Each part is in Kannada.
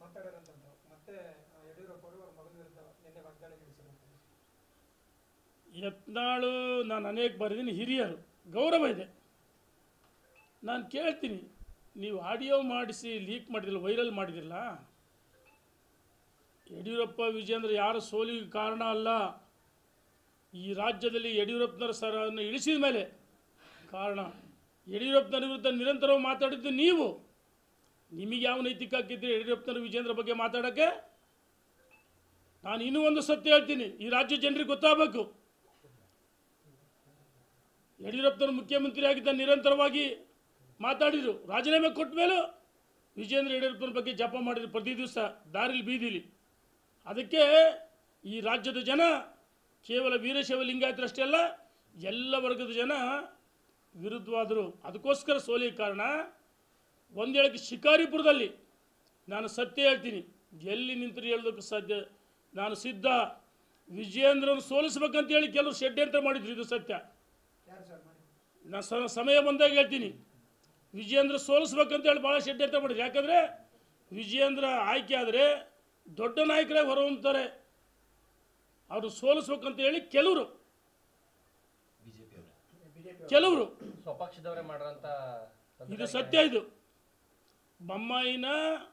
ಮಾತಾಡೋರಂತಂದ್ರು ಮತ್ತೆ ಆ, ಯಡಿಯೂರಪ್ಪ ಅವರು ಅವ್ರ ಮಗನ ವಿರುದ್ಧ ನಿನ್ನೆ ವಾಗ್ದಾಳಿ ನಡೆಸಿದ್ರು ಯತ್ನಾಳು ನಾನು ಅನೇಕ ಬರೆದೀನಿ ಹಿರಿಯರು ಗೌರವ ಇದೆ ನಾನು ಕೇಳ್ತೀನಿ ನೀವು ಆಡಿಯೋ ಮಾಡಿಸಿ ಲೀಕ್ ಮಾಡಿದಿಲ್ಲ ವೈರಲ್ ಮಾಡಿದಿಲ್ಲ ಯಡಿಯೂರಪ್ಪ ವಿಜೇಂದ್ರ ಯಾರ ಸೋಲಿಗೆ ಕಾರಣ ಅಲ್ಲ ಈ ರಾಜ್ಯದಲ್ಲಿ ಯಡಿಯೂರಪ್ಪನವರ ಸರನ್ನು ಇಳಿಸಿದ ಮೇಲೆ ಕಾರಣ ಯಡಿಯೂರಪ್ಪನವರ ವಿರುದ್ಧ ನಿರಂತರವಾಗಿ ಮಾತಾಡಿದ್ದು ನೀವು ನಿಮಗೆ ಯಾವ ನೈತಿಕ ಹಾಕಿದ್ರಿ ಯಡಿಯೂರಪ್ಪನವರ ವಿಜೇಂದ್ರ ಬಗ್ಗೆ ಮಾತಾಡೋಕ್ಕೆ ನಾನು ಇನ್ನೂ ಒಂದು ಸತ್ಯ ಹೇಳ್ತೀನಿ ಈ ರಾಜ್ಯ ಜನರಿಗೆ ಗೊತ್ತಾಗಬೇಕು ಯಡಿಯೂರಪ್ಪನವರು ಮುಖ್ಯಮಂತ್ರಿ ಆಗಿದ್ದ ನಿರಂತರವಾಗಿ ಮಾತಾಡಿದರು ರಾಜೀನಾಮೆ ಕೊಟ್ಟ ಮೇಲೂ ವಿಜೇಂದ್ರ ಯಡಿಯೂರಪ್ಪನ ಬಗ್ಗೆ ಜಪ ಮಾಡಿದ್ರು ಪ್ರತಿ ದಿವಸ ದಾರಿಲಿ ಬೀದಿಲಿ ಅದಕ್ಕೆ ಈ ರಾಜ್ಯದ ಜನ ಕೇವಲ ವೀರಶೈವ ಲಿಂಗಾಯತರಷ್ಟೇ ಅಲ್ಲ ಎಲ್ಲ ವರ್ಗದ ಜನ ವಿರುದ್ಧವಾದರು ಅದಕ್ಕೋಸ್ಕರ ಸೋಲಿಗೆ ಕಾರಣ ಒಂದು ಹೇಳಕ್ಕೆ ಶಿಕಾರಿಪುರದಲ್ಲಿ ನಾನು ಸತ್ಯ ಹೇಳ್ತೀನಿ ಎಲ್ಲಿ ನಿಂತರೂ ಹೇಳೋದಕ್ಕೆ ಸಾಧ್ಯ ನಾನು ಸಿದ್ಧ ವಿಜಯೇಂದ್ರನ ಸೋಲಿಸ್ಬೇಕಂತ ಹೇಳಿ ಕೆಲವರು ಷಡ್ಯಂತ್ರ ಮಾಡಿದ್ರು ಇದು ಸತ್ಯ ಯಾರು ಸರ್ ಮಾಡಿ ನಾನು ಸ- ಸಮಯ ಬಂದಾಗ ಹೇಳ್ತೀನಿ ವಿಜಯೇಂದ್ರ ಸೋಲಿಸ್ಬೇಕಂತ ಹೇಳಿ ಭಾಳ ಷಡ್ಯಂತ್ರ ಮಾಡಿದ್ರು ಯಾಕಂದರೆ ವಿಜಯೇಂದ್ರ ಆಯ್ಕೆ ಆದರೆ ದೊಡ್ಡ ನಾಯಕರೇ ಹೊರಹೊಮ್ತಾರೆ ಅವರು ಸೋಲಿಸ್ಬೇಕಂತ ಹೇಳಿ ಕೆಲವರು ಬಿಜೆಪಿ ಅವರು ಬಿಜೆಪಿ ಕೆಲವರು ಸ್ವಪಕ್ಷದವರೇ ಮಾಡಿರೋಂಥ ಇದು ಸತ್ಯ ಇದು ಬೊಮ್ಮಾಯಿನ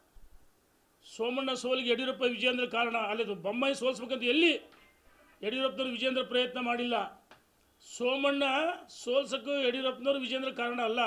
ಸೋಮಣ್ಣ ಸೋಲಿಗೆ ಯಡಿಯೂರಪ್ಪ ವಿಜೇಂದ್ರ ಕಾರಣ ಅಲ್ಲದು ಬೊಮ್ಮಾಯಿ ಸೋಲಿಸ್ಬೇಕಂತ ಎಲ್ಲಿ ಯಡಿಯೂರಪ್ಪನವ್ರು ವಿಜೇಂದ್ರ ಪ್ರಯತ್ನ ಮಾಡಿಲ್ಲ ಸೋಮಣ್ಣ ಸೋಲ್ಸಕ್ಕೂ ಯಡಿಯೂರಪ್ಪನವ್ರು ವಿಜೇಂದ್ರ ಕಾರಣ ಅಲ್ಲ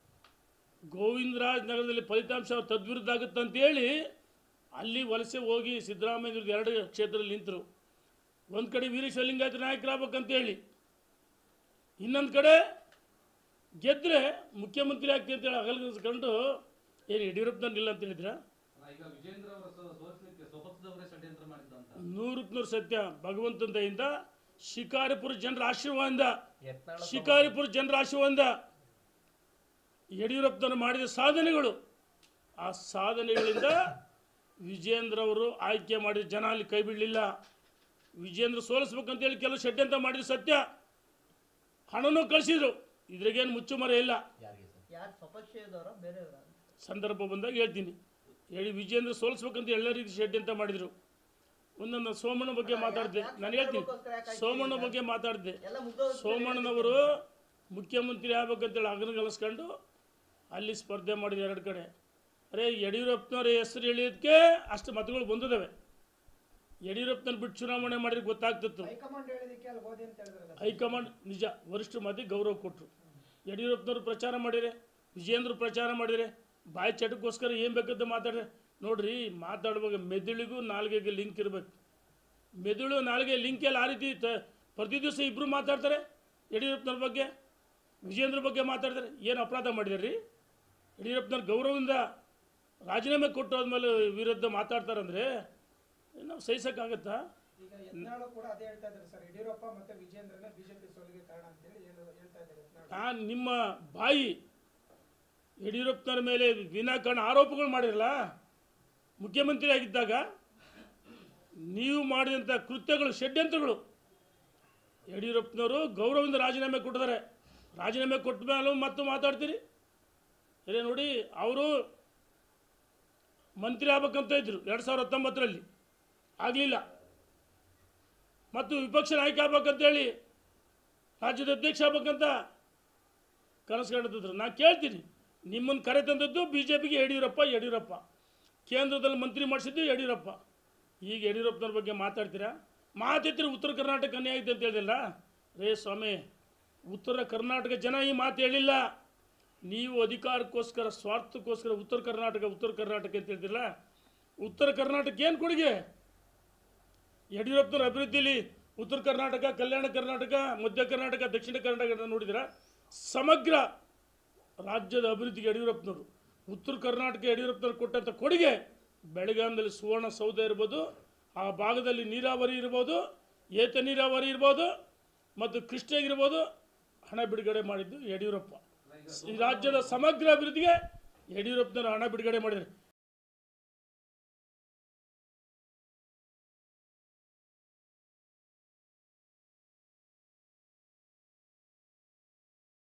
ಗೋವಿಂದರಾಜ್ ನಗರದಲ್ಲಿ ಫಲಿತಾಂಶ ತದ್ವಿರುದ್ಧ ಆಗುತ್ತೆ ಅಂತೇಳಿ ಅಲ್ಲಿ ವಲಸೆ ಹೋಗಿ ಸಿದ್ದರಾಮಯ್ಯ ಎರಡು ಕ್ಷೇತ್ರದಲ್ಲಿ ನಿಂತರು ಒಂದು ಕಡೆ ವೀರೇಶ್ವರ ಲಿಂಗಾಯತ ನಾಯಕರಾಗಬೇಕಂತೇಳಿ ಇನ್ನೊಂದು ಕಡೆ ಗೆದ್ದರೆ ಮುಖ್ಯಮಂತ್ರಿ ಆಗ್ತೀನಿ ಅಂತೇಳಿ ಅಗಲ್ಸ್ಕೊಂಡು ಏನು ಯಡಿಯೂರಪ್ಪನವ್ರು ಇಲ್ಲ ಅಂತ ಹೇಳಿದ್ರ ಈಗ ವಿಜೇಂದ್ರ ಅವರ ಸೋಲಿಸಲಿಕ್ಕೆ ಸ್ವಪಕ್ಷದವರೇ ಷಡ್ಯಂತ್ರ ಮಾಡಿದ್ದಂತ ನೂರಕ್ಕೆ ನೂರು ಸತ್ಯ ಭಗವಂತನ ದಯಿಂದ ಶಿಕಾರಿಪುರ ಜನರ ಆಶೀರ್ವಾದದಿಂದ ಯತ್ನಾಳ ಶಿಕಾರಿಪುರ ಜನರ ಆಶೀರ್ವಾದದಿಂದ ಯಡಿಯೂರಪ್ಪನವರು ಮಾಡಿದ ಸಾಧನೆಗಳು ಆ ಸಾಧನೆಗಳಿಂದ ವಿಜೇಂದ್ರ ಅವರು ಆಯ್ಕೆ ಮಾಡಿದ ಜನ ಅಲ್ಲಿ ಕೈ ಬಿಡಲಿಲ್ಲ ವಿಜೇಂದ್ರ ಸೋಲಿಸ್ಬೇಕಂತೇಳಿ ಕೆಲವು ಷಡ್ಯಂತ್ರ ಮಾಡಿದ ಸತ್ಯ ಹಣನೂ ಕಳಿಸಿದ್ರು ಇದ್ರಾಗೇನು ಮುಚ್ಚುಮರೆ ಇಲ್ಲ ಯಾರಿಗೆ ಸರ್ ಯಾರು ಸ್ವಪಕ್ಷದವರ ಬೇರೆ ಸಂದರ್ಭ ಬಂದಾಗ ಹೇಳ್ತೀನಿ ಹೇಳಿ ವಿಜೇಂದ್ರ ಸೋಲಿಸ್ಬೇಕಂತ ಎಲ್ಲ ರೀತಿ ಷಡ್ಯಂತ್ರ ಮಾಡಿದರು ಒಂದೊಂದು ಸೋಮಣ್ಣ ಬಗ್ಗೆ ಮಾತಾಡಿದೆ ನಾನು ಹೇಳ್ತೀನಿ ಸೋಮಣ್ಣ ಬಗ್ಗೆ ಮಾತಾಡಿದೆ ಎಲ್ಲ ಮುಗ್ದೋದ್ ಸೋಮಣ್ಣನವರು ಮುಖ್ಯಮಂತ್ರಿ ಆಗ್ಬೇಕಂತೇಳಿ ಅಗನಗಲಿಸ್ಕೊಂಡು ಅಲ್ಲಿ ಸ್ಪರ್ಧೆ ಮಾಡಿದ್ರು ಎರಡು ಕಡೆ ಅರೆ ಯಡಿಯೂರಪ್ಪನವ್ರ ಹೆಸರು ಹೇಳಿಯೋದಕ್ಕೆ ಅಷ್ಟು ಮತಗಳು ಬಂದಿದ್ದಾವೆ ಯಡಿಯೂರಪ್ಪನ ಬಿಟ್ಟು ಚುನಾವಣೆ ಮಾಡಿದ್ರೆ ಗೊತ್ತಾಗ್ತಿತ್ತು ಹೈಕಮಾಂಡ್ ಹೇಳಿದಕ್ಕೆ ಅಲ್ಲಿ ಹೋದೆ ಅಂತ ಹೇಳಿದ್ರಲ್ಲ ಹೈಕಮಾಂಡ್ ನಿಜ ವರಿಷ್ಠ ಮಧ್ಯೆ ಗೌರವ ಕೊಟ್ಟರು ಯಡಿಯೂರಪ್ಪನವರು ಪ್ರಚಾರ ಮಾಡಿದರೆ ವಿಜೇಂದ್ರ ಪ್ರಚಾರ ಮಾಡಿದರೆ ಬಾಯಿ ಚಟಕ್ಕೋಸ್ಕರ ಏನು ಬೇಕಂತ ಮಾತಾಡ್ರೆ ನೋಡ್ರಿ ಮಾತಾಡುವಾಗ ಮೆದುಳಿಗೂ ನಾಲ್ಗೆಗೆ ಲಿಂಕ್ ಇರಬೇಕು ಮೆದುಳು ನಾಲ್ಗೆ ಲಿಂಕ್ ಎಲ್ಲ ಆ ರೀತಿ ತ ಪ್ರತಿ ದಿವಸ ಇಬ್ಬರು ಮಾತಾಡ್ತಾರೆ ಯಡಿಯೂರಪ್ಪನವ್ರ ಬಗ್ಗೆ ವಿಜೇಂದ್ರ ಬಗ್ಗೆ ಮಾತಾಡ್ತಾರೆ ಏನು ಅಪರಾಧ ಮಾಡಿದಾರೆ ರೀ ಯಡಿಯೂರಪ್ಪನವ್ರ ಗೌರವದಿಂದ ರಾಜೀನಾಮೆ ಕೊಟ್ಟು ಹೋದ್ಮೇಲೆ ವಿರುದ್ಧ ಮಾತಾಡ್ತಾರಂದ್ರೆ ನಾವು ಸಹಿಸೋಕ್ಕಾಗತ್ತಾ ಈಗ ಯತ್ನಾಳು ಕೂಡ ಅದೇ ಹೇಳ್ತಾ ಇದ್ದಾರೆ ಸರ್ ಯಡಿಯೂರಪ್ಪ ಮತ್ತೆ ವಿಜೇಂದ್ರನೇ ಬಿಜೆಪಿ ಸೋಲಿಗೆ ಕಾರಣ ಅಂತೇಳಿ ಹೇಳು ಹೇಳ್ತಾ ಇದ್ದಾರೆ ಯತ್ನಾಳು ನಾನು ನಿಮ್ಮ ಬಾಯಿ ಯಡಿಯೂರಪ್ಪನವ್ರ ಮೇಲೆ ವಿನಾಕಾರಣ ಆರೋಪಗಳು ಮಾಡಿರಲ್ಲ ಮುಖ್ಯಮಂತ್ರಿ ಆಗಿದ್ದಾಗ ನೀವು ಮಾಡಿದಂಥ ಕೃತ್ಯಗಳು ಷಡ್ಯಂತ್ರಗಳು ಯಡಿಯೂರಪ್ಪನವರು ಗೌರವದಿಂದ ರಾಜೀನಾಮೆ ಕೊಟ್ಟಿದ್ದಾರೆ ರಾಜೀನಾಮೆ ಕೊಟ್ಟ ಮೇಲೂ ಮತ್ತು ಮಾತಾಡ್ತೀರಿ ಅದೇ ನೋಡಿ ಅವರು ಮಂತ್ರಿ ಆಗ್ಬೇಕಂತ ಇದ್ರು ಎರಡು ಸಾವಿರದ ಹತ್ತೊಂಬತ್ತರಲ್ಲಿ ಆಗಲಿಲ್ಲ ಮತ್ತು ವಿಪಕ್ಷ ನಾಯಕ ಆಗ್ಬೇಕಂತೇಳಿ ರಾಜ್ಯದ ಅಧ್ಯಕ್ಷ ಆಗ್ಬೇಕಂತ ಕನಸು ಕಾಣ್ತಿದ್ರು ನಾನು ಕೇಳ್ತೀನಿ ನಿಮ್ಮನ್ನು ಕರೆ ತಂದದ್ದು ಬಿ ಜೆ ಪಿಗೆ ಯಡಿಯೂರಪ್ಪ ಯಡಿಯೂರಪ್ಪ ಕೇಂದ್ರದಲ್ಲಿ ಮಂತ್ರಿ ಮಾಡಿಸಿದ್ದು ಯಡಿಯೂರಪ್ಪ ಈಗ ಯಡಿಯೂರಪ್ಪನವ್ರ ಬಗ್ಗೆ ಮಾತಾಡ್ತೀರಾ ಮಾತಿದ್ರೆ ಉತ್ತರ ಕರ್ನಾಟಕ ಅನ್ಯಾಯ ಐತೆ ಅಂತ ಹೇಳಿಲ್ಲ ರೇ ಸ್ವಾಮಿ ಉತ್ತರ ಕರ್ನಾಟಕ ಜನ ಈ ಮಾತು ಹೇಳಿಲ್ಲ ನೀವು ಅಧಿಕಾರಕ್ಕೋಸ್ಕರ ಸ್ವಾರ್ಥಕ್ಕೋಸ್ಕರ ಉತ್ತರ ಕರ್ನಾಟಕ ಉತ್ತರ ಕರ್ನಾಟಕ ಅಂತ ಹೇಳ್ತಿರಲ್ಲ ಉತ್ತರ ಕರ್ನಾಟಕ ಏನು ಕೊಡುಗೆ ಯಡಿಯೂರಪ್ಪನವ್ರ ಅಭಿವೃದ್ಧಿಲಿ ಉತ್ತರ ಕರ್ನಾಟಕ ಕಲ್ಯಾಣ ಕರ್ನಾಟಕ ಮಧ್ಯ ಕರ್ನಾಟಕ ದಕ್ಷಿಣ ಕರ್ನಾಟಕ ನೋಡಿದ್ರೆ ಸಮಗ್ರ ರಾಜ್ಯದ ಅಭಿವೃದ್ಧಿಗೆ ಯಡಿಯೂರಪ್ಪನವರು ಉತ್ತರ ಕರ್ನಾಟಕ ಯಡಿಯೂರಪ್ಪನವ್ರು ಕೊಟ್ಟಂಥ ಕೊಡುಗೆ ಬೆಳಗಾಂನಲ್ಲಿ ಸುವರ್ಣ ಸೌಧ ಇರ್ಬೋದು ಆ ಭಾಗದಲ್ಲಿ ನೀರಾವರಿ ಇರ್ಬೋದು ಏತ ನೀರಾವರಿ ಇರ್ಬೋದು ಮತ್ತು ಕೃಷ್ಣಗಿರ್ಬೋದು ಹಣ ಬಿಡುಗಡೆ ಮಾಡಿದ್ದು ಯಡಿಯೂರಪ್ಪ ಈ ರಾಜ್ಯದ ಸಮಗ್ರ ಅಭಿವೃದ್ಧಿಗೆ ಯಡಿಯೂರಪ್ಪನವರು ಹಣ ಬಿಡುಗಡೆ ಮಾಡಿದ್ದಾರೆ